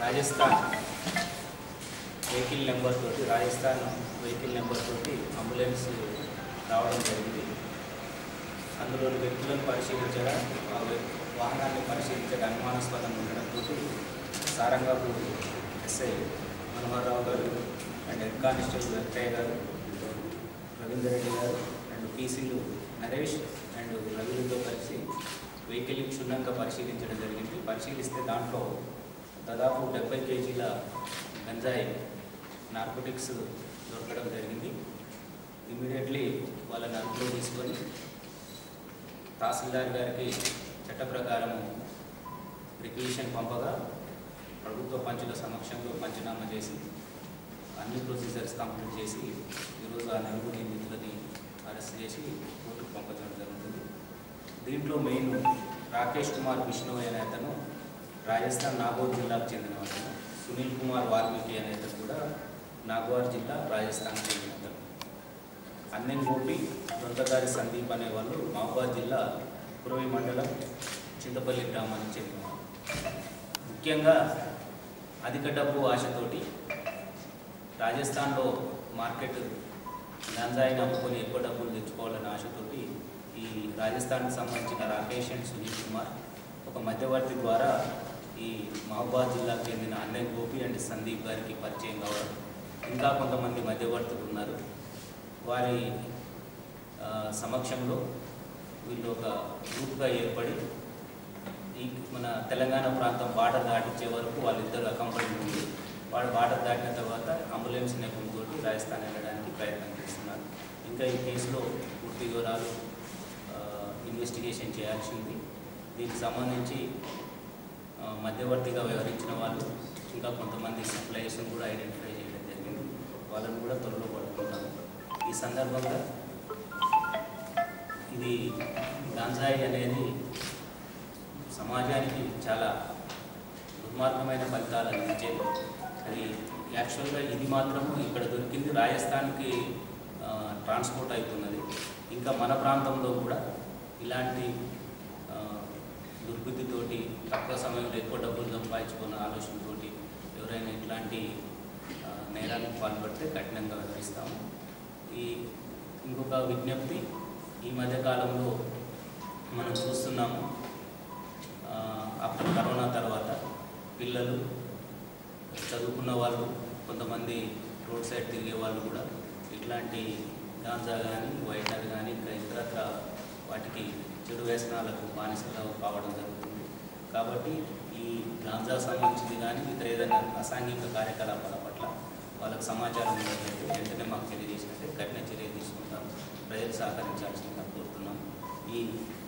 Rajasthan vehicle number తోటి Rajasthan vehicle number తోటి ambulance రావడం జరిగింది అందులోని వ్యక్తులను పరిశీలించగా ఆ వ్య- వాహనాన్ని పరిశీలించగా అనుమానాస్పదం ఉండడంతో సారంగాపూర్ ఎస్ఐ మనోహరరావు గారు అండ్ హెడ్ కానిస్టేబుల్ వెంకయ్య గారు రవీందర్ రెడ్డి గారు అండ్ పీసీలు నరేష్ అండ్ రవితో కలిసి వెహికల్ క్షుణ్ణంగా పరిశీలించడం జరిగింది పరిశీలిస్తే దాంట్లో దాదాపు డెబ్బై కేజీల గంజాయి నార్కోటిక్స్ దొరకడం జరిగింది ఇమీడియట్లీ వాళ్ళని అదుపులో తీసుకొని తహసీల్దార్ గారికి చట్ట ప్రకారము రిక్విజిషన్ పంపగా ప్రభుత్వ పంచుల సమక్షంలో పంచనామా చేసి అన్ని ప్రొసీజర్స్ కంప్లీట్ చేసి ఈరోజు ఆ నలుగురు నిందితులని అరెస్ట్ చేసి కోర్టుకు పంపడం జరుగుతుంది దీంట్లో మెయిన్ రాకేష్ కుమార్ విష్ణు అనే అతను రాజస్థాన్ నాగోర్ జిల్లాకు చెందిన అతను సునీల్ కుమార్ వాల్మీకి అనే అతను కూడా నాగోర్ జిల్లా రాజస్థాన్కి చెందిన అతను అన్నెన్ గోపి దొంతగారి సందీప్ అనే వాళ్ళు మహబాద్ జిల్లా పురవి మండలం చింతపల్లి గ్రామానికి చెందినవారు ముఖ్యంగా అధిక డబ్బు ఆశతోటి రాజస్థాన్లో మార్కెట్ గంజాయిని అమ్ముకొని ఎక్కువ డబ్బులు తెచ్చుకోవాలనే ఆశతోటి ఈ రాజస్థాన్కి సంబంధించిన రాకేష్ అండ్ సునీల్ కుమార్ ఒక మధ్యవర్తి ద్వారా ఈ మహబాద్ జిల్లాకు చెందిన అన్నయ్య గోపి అండ్ సందీప్ గారికి పరిచయం కావడం ఇంకా కొంతమంది మధ్యవర్తులు ఉన్నారు వారి ఆ, సమక్షంలో వీళ్ళు ఒక గ్రూప్గా ఏర్పడి ఈ మన తెలంగాణ ప్రాంతం బార్డర్ దాటించే వరకు వాళ్ళిద్దరు అకంపెనీ ఉంది వాడు బార్డర్ దాటిన తర్వాత అంబులెన్స్ నెపంతో రాజస్థాన్ వెళ్ళడానికి ప్రయత్నం చేస్తున్నారు ఇంకా ఈ కేసులో పూర్తి వివరాలు ఆ, ఇన్వెస్టిగేషన్ చేయాల్సి ఉంది దీనికి సంబంధించి ఆ, మధ్యవర్తిగా వ్యవహరించిన వాళ్ళు ఇంకా కొంతమంది సప్లయర్స్ని కూడా ఐడెంటిఫై చేయడం జరిగింది వాళ్ళని కూడా త్వరలో పడుకుంటాము ఈ సందర్భంగా ఇది గాంజాయి అనేది సమాజానికి చాలా దుర్మార్గమైన ఫలితాలు అందించేది అది యాక్చువల్గా ఇది మాత్రము ఇక్కడ దొరికింది రాజస్థాన్కి ఆ, ట్రాన్స్పోర్ట్ అవుతున్నది ఇంకా మన ప్రాంతంలో కూడా ఇలాంటి ఆ, దుర్బుద్ధితోటి తక్కువ సమయంలో ఎక్కువ డబ్బులు సంపాదించుకున్న ఆలోచనతోటి ఎవరైనా ఇట్లాంటి ఆ, నేరాలకు పాల్పడితే కఠినంగా వ్యవహరిస్తాము ఈ ఇంకొక విజ్ఞప్తి ఈ మధ్యకాలంలో మనం చూస్తున్నాము ఆ, ఆఫ్టర్ కరోనా తర్వాత పిల్లలు చదువుకున్న వాళ్ళు కొంతమంది రోడ్ సైడ్ తిరిగే వాళ్ళు కూడా ఇట్లాంటి గాంజా కానీ వైటర్ కానీ ఇంకా ఇతరత్ర వాటికి చెడు వ్యసనాలకు బానిసలు కావడం జరుగుతుంది కాబట్టి ఈ గాంజా సంబంధించింది కానీ ఇతర ఏదైనా అసాంఘిక కార్యకలాపాల పట్ల వాళ్ళకి సమాచారం ఉన్నట్లయితే వెంటనే మాకు తెలియజేసినట్టే కఠిన చర్య తీసుకుంటాం ప్రజలు సహకరించాల్సిందిగా కోరుతున్నాం ఈ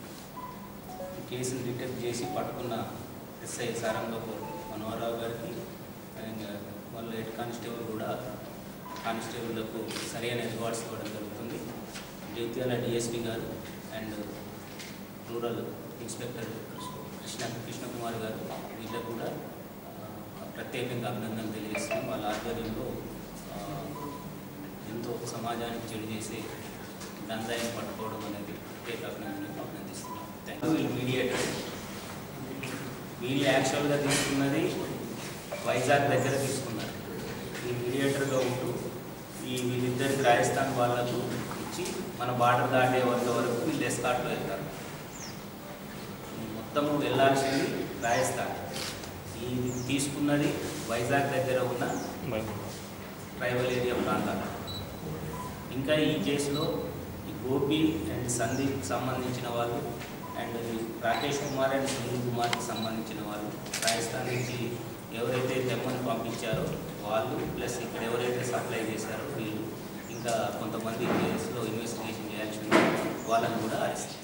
ఈ కేసును డిటెక్ట్ చేసి పట్టుకున్న ఎస్ఐ సారంగపూర్ మనోహరరావు గారికి అండ్ వాళ్ళ హెడ్ కానిస్టేబుల్ కూడా కానిస్టేబుల్లకు సరైన రివార్డ్స్ ఇవ్వడం జరుగుతుంది Jagtial DSP garu and rural inspector Krishna Krishnakumar garu వీళ్ళకు కూడా ఆ, ప్రత్యేకంగా అభినందనలు తెలియజేస్తున్నాం వాళ్ళ ఆధ్వర్యంలో ఆ, ఎంతో సమాజానికి చెడు చేసే గంజాయిని పట్టుకోవడం అనేది ప్రత్యేక అభినందనలు అభినందిస్తున్నాం థ్యాంక్ యూ మీడియేటర్ వీళ్ళు యాక్చువల్గా తీసుకున్నది వైజాగ్ దగ్గర తీసుకున్నారు ఈ మీడియేటర్గా ఉంటూ ఈ వీళ్ళిద్దరికి రాజస్థాన్ వాళ్ళకు ఇచ్చి మన బార్డర్ దాటే వద్ద వరకు వీళ్ళు ఎస్కాట్లో వెళ్తారు మొత్తము వెళ్ళాల్సింది రాజస్థాన్ ఈ తీసుకున్నది వైజాగ్ దగ్గర ఉన్న ట్రైబల్ ఏరియా ప్రాంతాలు ఇంకా ఈ కేసులో ఈ గోపి అండ్ సందీప్ సంబంధించిన వాళ్ళు అండ్ ఈ రాకేష్ కుమార్ అండ్ సునీల్ కుమార్కి సంబంధించిన వాళ్ళు రాజస్థాన్ నుంచి ఎవరైతే తెమ్మని పంపించారో వాళ్ళు ప్లస్ ఇక్కడ ఎవరైతే సప్లై చేశారో వీళ్ళు ఇంకా కొంతమంది ఈ కేసులో ఇన్వెస్టిగేషన్ చేయాల్సి ఉంది వాళ్ళని కూడా అరెస్ట్